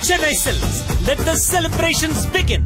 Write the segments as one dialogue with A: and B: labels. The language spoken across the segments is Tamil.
A: Chennai Silks. Let the celebrations begin.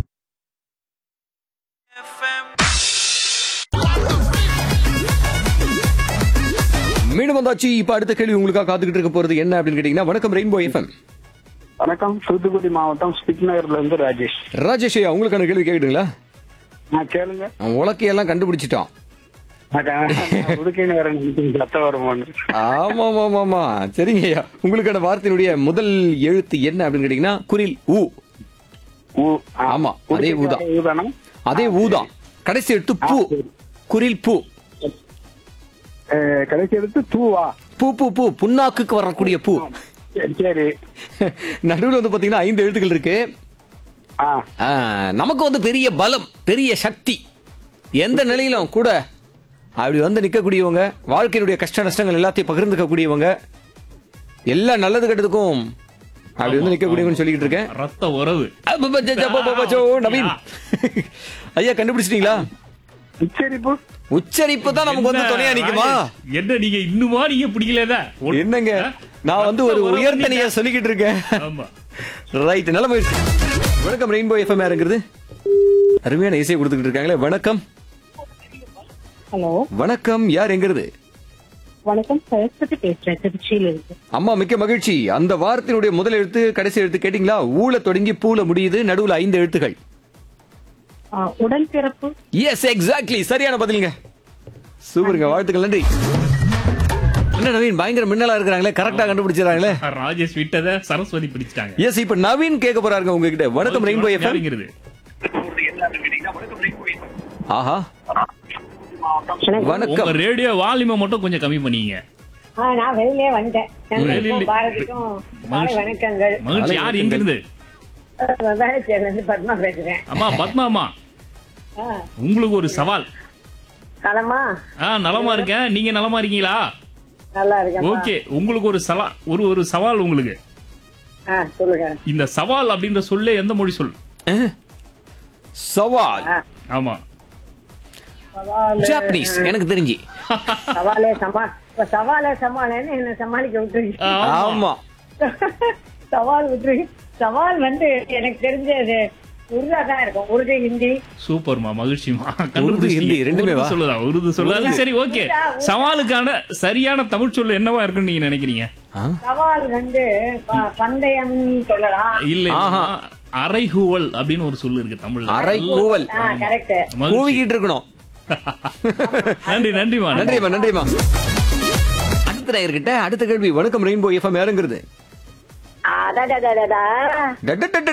B: மீண்டும் வந்தாச்சு இப்ப அடுத்த கேள்வி உங்களுக்காக காத்துக்கிட்டு இருக்க போறது என்ன அப்படின்னு கேட்டீங்கன்னா வணக்கம் ரெயின்போ எஃப்எம்
C: வணக்கம் தூத்துக்குடி மாவட்டம் ஸ்பிக் நகர்ல இருந்து ராஜேஷ்
B: ராஜேஷ் ஐயா உங்களுக்கான கேள்வி கேக்குதுங்களா
C: நான் கேளுங்க
B: உலக்கையெல்லாம் கண்டுபிடிச்சிட்டோம்
C: உடுக்கை நேரம் சத்த வருமானு
B: ஆமா ஆமா ஆமா சரிங்க ஐயா உங்களுக்கான வார்த்தையினுடைய முதல் எழுத்து என்ன அப்படின்னு கேட்டீங்கன்னா குரில் ஊ
C: ஊ ஆ.
B: ஆமா, அதே ஊதான்.
C: ஊதானா
B: அதே ஊதான் கடைசி எழுத்து பூ குரில் பூ
C: அஹ், கடைசி எடுத்து தூவா
B: பூ பூ பூ புண்ணாக்குக்கு வரக்கூடிய பூ
C: சரி, சரி
B: நடுவில் வந்து பாத்தீங்கன்னா ஐந்து எழுத்துக்கள் இருக்கு
C: ஆ
B: ஆ, நமக்கு வந்து பெரிய பலம் பெரிய சக்தி எந்த நிலையிலும் கூட அப்படி வந்து நிக்கக்கூடியவங்க வாழ்க்கையினுடைய கஷ்ட நஷ்டங்கள் எல்லாத்தையும் பகிர்ந்துக்கக்கூடியவங்க எல்லா நல்லது கெட்டதுக்கும் அப்படி வந்து நிக்கக்கூடியவங்கன்னு சொல்லிக்கிட்டு இருக்கேன்
D: ரத்த உறவு
B: அப்பப்பச்சோ, நவீன் ஐயா கண்டுபிடிச்சிட்டீங்களா
C: உச்சரிப்பு
B: உச்சரிப்பு தான் நமக்கு வந்து
D: என்ன,
B: துணையா நிக்குமா
D: ராஜேஷ், என்ன நீங்க இன்னுமா நீங்க பிடிக்கலதா
B: என்னங்க நான் வந்து ஒரு உயர்த்தனைய சொல்லிக்கிட்டு இருக்கேன்
D: ஆமா
B: ரைட் நல்ல முயற்சி வணக்கம் ரெயின்போ எஃப்எம் யாருங்கிறது அருமையான இசையை கொடுத்துக்கிட்டு இருக்காங்களே வணக்கம்
E: ஹலோ
B: வணக்கம் யார் எங்கிறது
E: வணக்கம் சரஸ்வதி பேசுறேன் திருச்சியில இருந்து
B: அம்மா மிக்க மகிழ்ச்சி அந்த வார்த்தையினுடைய முதல் எழுத்து கடைசி எழுத்து கேட்டீங்களா ஊல தொடங்கி பூல முடியுது நடுவுல ஐந்து எழுத்துகள்
E: ஆ, உடன்பிறப்பு
B: எஸ் எக்ஸாக்ட்லி சரியான பதிலுங்க சூப்பருங்க வாழ்த்துக்கள் நன்றி என்ன நவீன் பயங்கர மின்னலா இருக்கிறாங்களே கரெக்டா கண்டுபிடிச்சிடறாங்களே
D: ராஜேஷ் விட்டத சரஸ்வதி பிடிச்சிட்டாங்க
B: எஸ் இப்ப நவீன் கேட்க போறாருங்க உங்ககிட்ட வணக்கம் ரெயின்போ எஃப்எம்
D: யாருங்கிறது?
B: ஆஹா வணக்கம்
D: உங்க ரேடியோ வால்யூமை மட்டும் கொஞ்சம் கம்மி பண்ணீங்க
E: ஆ, நான் வெளியிலே வந்துட்டேன்
D: வெளியில-
E: நண்பருக்கும் பாரதிக்கும் மாலை வணக்கங்கள்
D: மகிழ்ச்சி யார் எங்க இருந்து
E: வேலைச்சேரில இருந்து பத்மா பேசுறேன்
D: அம்மா பத்மா அம்மா
E: ஆ,
D: உங்களுக்கு ஒரு சவால்
E: நலமா
D: ஆ நலமா இருக்கேன் நீங்க நலமா இருக்கீங்களா
E: நல்லா இருக்கேன்
D: ஓகே உங்களுக்கு ஒரு சவா ஒரு ஒரு சவால் உங்களுக்கு
E: ஆ சொல்லுங்க
D: இந்த சவால் அப்படின்ற சொல்லே எந்த மொழி சொல்
B: சவால்
E: ஆ,
D: ஆமா
E: சவாலு-
B: ஜாப்பனீஸ் எனக்கு தெரிஞ்சு
E: சவாலே சமா இப்ப சவாலே சமாளன்னு என்ன சமாளிக்க விட்டுருக்கீங்க
B: ஆமா
E: சவால் விட்டுருக்கீங்க சவால் வந்து எனக்கு தெரிஞ்சது உருதா தான் இருக்கும் உருது ஹிந்தி
D: சூப்பர்மா மகிழ்ச்சிமா
B: உருது, ஹிந்தி ரெண்டுமே வா?
D: சொல்லுதா உருது சொல்லுதா சரி ஓகே சவாலுக்கான சரியான தமிழ் சொல்லு என்னவா இருக்குன்னு நீங்க நினைக்கிறீங்க
B: ஆ?
E: சவால் வந்து ப- பந்தயம் சொல்லலாம்
D: இல்ல
B: ஆஹா.
D: அரைஹூவல் அப்படின்னு ஒரு சொல்லு இருக்கு தமிழ்ல
B: அரை கூவல்
E: ஆ கரெக்ட்
D: மகிழ்ச்சி.
B: கூவிக்கிட்டு இருக்கணும்
D: நன்றி நன்றிமா நன்றி
B: நன்றிமா நன்றிமா அடுத்த நேயர்கிட்ட அடுத்த கேள்வி வணக்கம் ரெயின்போ எஃப்எம் யாருங்கிறது
E: அடடடடடா
B: டடடட